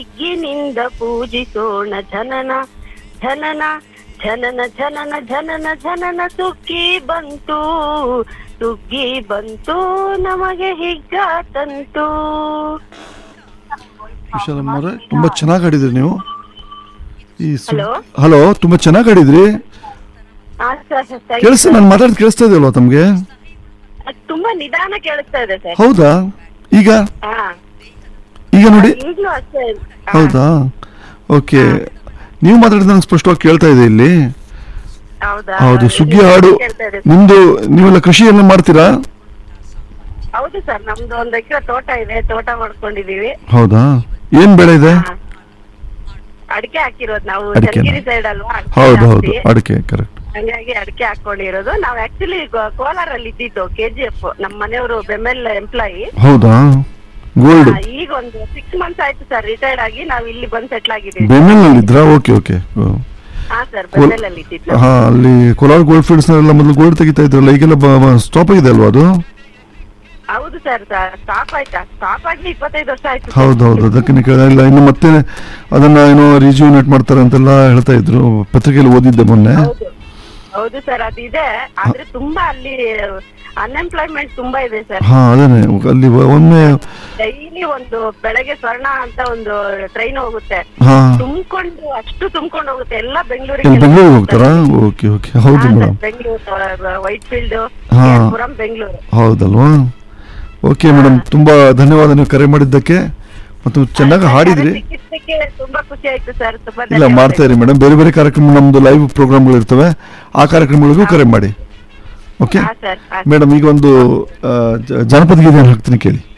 ಹಿಗ್ಗಿನಿಂದ ಪೂಜಿಸೋಣ ಜನನ ಜನನ ಜನನ ಜನನ ಜನನ ಜನನ ಸುಗ್ಗಿ ಬಂತು ಸುಗ್ಗಿ ಬಂತು ನಮಗೆ ಹಿಗ್ಗ ತಂತು ವಿಶಾಲಮ್ಮವ್ರೆ ತುಂಬ ಚೆನ್ನಾಗಿ ಆಡಿದ್ರಿ ನೀವು ಈ ಸು- Hello? ಹಲೋ ತುಂಬ ಚೆನ್ನಾಗಿ ಆಡಿದ್ರಿ ಹಾ ಸರ್ ಸರ್ ಕೇಳಿಸ್ ನಾನು ಮಾತಾಡೋದು ಕೇಳಿಸ್ತಾ ಇದೆಯಲ್ವಾ ತಮಗೆ ತುಂಬಾ ನಿಧಾನ ಕೇಳಿಸ್ತಾ ಇದೆ ಸರ್ ಹೌದಾ ಈಗ ಹಾ ಈಗ ನೋಡಿ ಈಗ್ಲೂ ಅಷ್ಟೇ ಹಾ. ಹೌದಾ ಓಕೆ ನೀವು ಮಾತಾಡಿದ ನಂಗೆ ಸ್ಪಷ್ಟವಾಗಿ ಕೇಳ್ತಾ ಇದೆ ಇಲ್ಲಿ ಹೌದಾ ಹೌದು ಈಗ ಸುಗ್ಗಿ ಹಾಡು ಕೇಳ್ತಾ ಇದೆ. ನಿಮ್ದು ನೀವೆಲ್ಲ ಕೃಷಿ ಎಲ್ಲ ಮಾಡ್ತೀರಾ ಹೌದು ಸರ್ ನಮ್ದು ಒಂದ್ ಎಕರೆ ತೋಟ ಇದೆ ತೋಟ ಮಾಡ್ಕೊಂಡಿದೀವಿ ಹೌದಾ ಏನ್ ಬೆಳೆ ಇದೆ ಹಾ. ಅಡಿಕೆ ಹಾಕಿರೋದು ನಾವು ಅಡಿಕೆನಾ? ಚನ್ನಗಿರಿ ಸೈಡ್ ಅಲ್ವಾ ಅಡಿಕೆ ಹೌದು ಹೌದು ಜಾಸ್ತಿ. ಅಡಿಕೆ ಕರೆಕ್ಟ್ ಹಂಗಾಗಿ ಅಡಿಕೆ ಹಾಕೊಂಡಿರೋದು ನಾವ್ ಆಕ್ಚುಲಿ ಕೋಲಾರಲ್ಲಿ ಇದ್ದಿದ್ದು ಕೆಜಿಎಫ್ ನಮ್ಮ ಮನೆಯವರು ಬೆಮೆಲ್ ಎಂಪ್ಲಾಯಿ ಹೌದಾ ಗೋಲ್ಡ್ ಈಗ ಒಂದು ಸಿಕ್ಸ್ ಮಂತ್ಸ್ ಆಯ್ತು ಸರ್ ರಿಟೈರ್ಡ್ ಆಗಿ ನಾವ್ ಇಲ್ಲಿ ಬಂದ್ ಸೆಟ್ಲ್ ಆಗಿದ್ದೀವಿ ಬೆಮೆಲ್ನಲ್ಲಿ ಇದ್ರಾ ಓಕೆ ಓಕೆ ಹಾ ಸರ್ ಬೆಮೆಲ್ ಅಲ್ಲಿ ಇದ್ದಿದ್ದು ಹಾ ಅಲ್ಲಿ ಕೋಲಾರ ಗೋಲ್ಡ್ ಫೀಲ್ಡ್ಸ್ ಎಲ್ಲ ಮೊದಲು ಗೋಲ್ಡ್ ತೆಗಿತಾ ಇದ್ರಲ್ಲ ಈಗೆಲ್ಲ ಸ್ಟಾಪ್ ಆಗಿದೆ ಅಲ್ವಾ ಅದು ಹೌದು ಸರ್ ಸ್ಟಾಪ್ ಆಯ್ತಾ ಸ್ಟಾಪ್ ಆಗಿ ಇಪ್ಪತ್ತೈದು ವರ್ಷ ಆಯ್ತು sir. ಹೌದು ಹೌದು ಅದಕ್ಕೆ ಕೇಳಿದೆ ಇಲ್ಲ ಇನ್ನು ಮತ್ತೆ ಅದನ್ನ ಏನೋ ರಿಜ್ಯೂನೇಟ್ ಮಾಡ್ತಾರೆ ಅಂತೆಲ್ಲ ಹೇಳ್ತಾ ಇದ್ರು ಪತ್ರಿಕೆಯಲ್ಲಿ ಓದಿದ್ದೆ ಮೊನ್ನೆ ಹೌದು ಹೌದು ಸರ್ ಅದಿದೆ ಆದ್ರೆ ತುಂಬಾ ಅಲ್ಲಿ ಅನ್ಎಂಪ್ಲಾಯ್ಮೆಂಟ್ ತುಂಬಾ ಇದೆ ಸರ್ ಹಾ ಅದೇನೆ ಅಲ್ಲಿ ಒಮ್ಮೆ ಡೈಲಿ ಒಂದು ಬೆಳಗ್ಗೆ ಸ್ವರ್ಣ ಅಂತ ಒಂದು ಟ್ರೈನ್ ಹೋಗುತ್ತೆ ಹಾ ತುಂಬ್ಕೊಂಡು ಅಷ್ಟು ತುಂಬ್ಕೊಂಡು ಹೋಗುತ್ತೆ ಎಲ್ಲ ಇಲ್ಲಿ ಬೆಂಗಳೂರಿಗೆ ಬೆಂಗಳೂರಿಗೆ ಹೋಗ್ತಾರಾ ಓಕೆ ಓಕೆ ಹೌದು ಮೇಡಮ್ ಬೆಂಗಳೂರು ವೈಟ್ ಫೀಲ್ಡ್ ಹಾ. ಪುರಂ ಬೆಂಗಳೂರು ಹೌದಲ್ವಾ ಓಕೆ ಮೇಡಮ್ ತುಂಬಾ ಧನ್ಯವಾದ ನೀವು ಕರೆ ಮಾಡಿದ್ದಕ್ಕೆ ಮತ್ತು ಚೆನ್ನಾಗಿ ಹಾಡಿದ್ರಿ ಸಿಕ್ಕಿದ್ದಕ್ಕೆ ತುಂಬಾ ಖುಷಿ ಆಯ್ತು ಸರ್ ತುಂಬಾ ಇಲ್ಲ ಧನ್ಯವಾದ. ಮಾಡ್ತಾ ಇರಿ ಮೇಡಮ್ ಬೇರೆ ಬೇರೆ ಕಾರ್ಯಕ್ರಮ ನಮ್ದು ಲೈವ್ ಪ್ರೋಗ್ರಾಮ್ಗಳು ಇರ್ತವೆ ಆ ಕಾರ್ಯಕ್ರಮಗಳಿಗೂ ಕರೆ ಮಾಡಿ ಓಕೆ ಹಾ ಸರ್ ಹಾ. ಮೇಡಮ್ ಈಗ ಒಂದು ಆ, ಜ- ಜಾನಪದ ಗೀತೆಯನ್ನು ಹಾಕ್ತೀನಿ ಕೇಳಿ